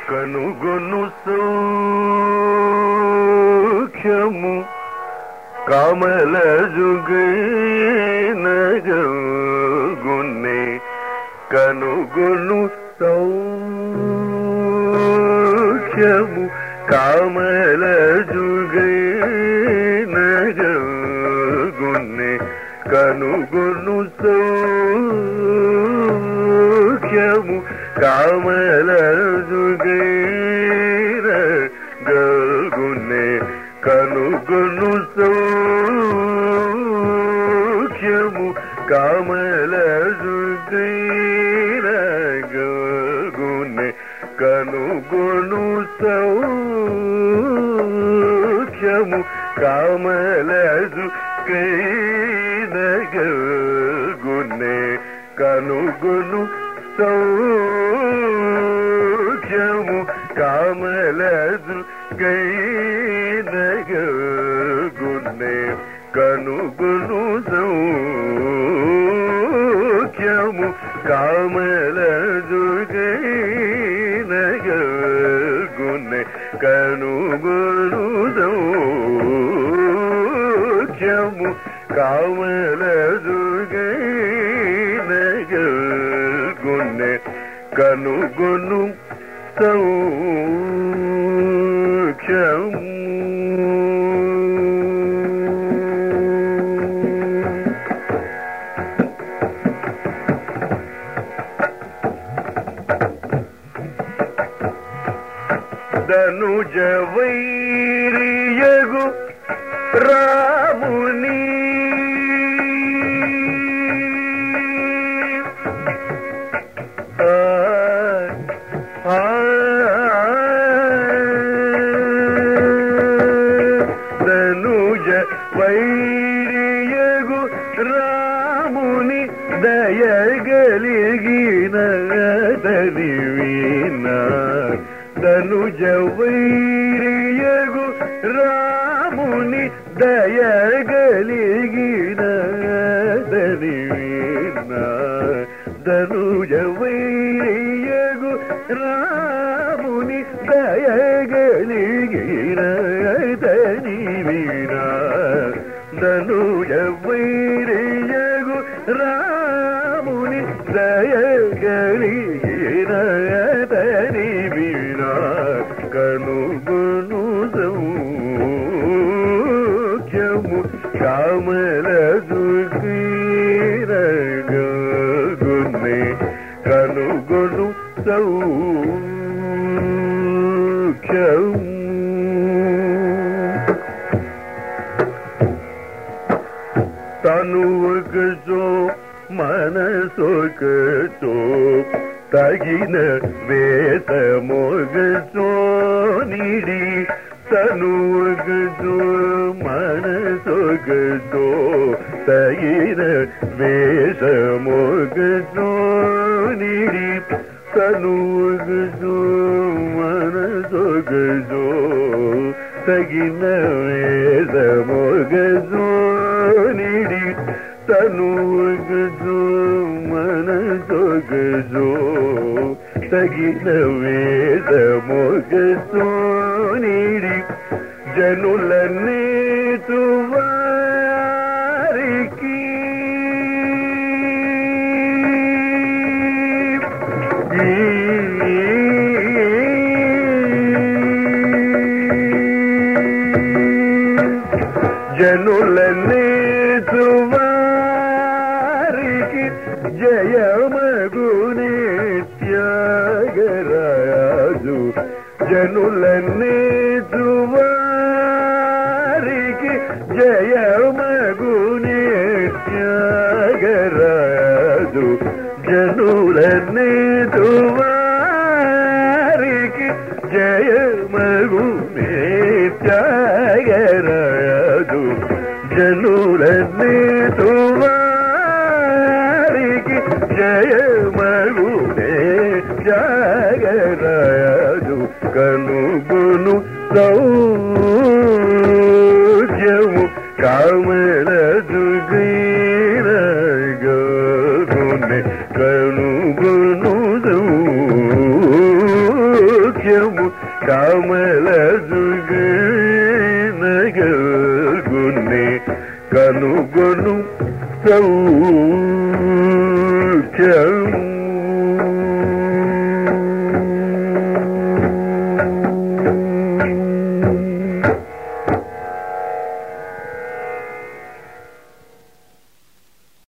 కనుగొను సౌఖ్యము కమల జుగనగునే కనుగొను సౌఖ్యము కమల జుగనగునే కనుగొను సౌఖ్యము కామల జుగైర గల్గునే కనుగొను సౌఖ్యము కామల జుగైర గల్గునే కనుగొను సౌఖ్యము కామల జుగైరగునే కనుగొను సౌఖ్యము కామలదు గైనగునే కనుగొను సౌఖ్యము కామలదు గైనగునే కనుగొను సౌఖ్యము కామలదు గైనగునే కనుగొను సౌఖ్యము ధనుజ వైరియగు రాముని ఆ, ఆ, ధనుజ వైరియగు రాముని దయగలిగిన దరివీన ధనుజ వైరియగు రాముని దయగలిగిన దరివీన ధనుజ వైరియగు రాముని దయగలిగిన దరివీన ధనుజ వైరియగు రాముని దయగలిగిన దరివీన కనుగొను సౌఖ్యము కామల దుఃఖీరగునే కనుగొను సౌఖ్యము తనువకచో మనసొకచో తగిన వేసమొగచో నిడి తనువకచో మనసొకచో తగిన వేసమొగచో నిడి తనువకచో మనసొకచో తగిన వేసమొగచో నిడి తనువగజో మనసొగజో తగిన వేదమొగజో నిడి జనులనే తువారికి జనులనే తువారికి జయమగునే త్యాగరాజు జనులనే తువారికి జయమగునే త్యాగరాజు జనులనే తువారికి జయమగునే త్యాగరాజు జనులనే తువారికి జయమగునే త్యాగరాజు కనుగొను సౌజ్యము కామల దుగీరగునే కనుగొను సౌఖ్యము నగల్గుని కనుగొను సౌఖ్యం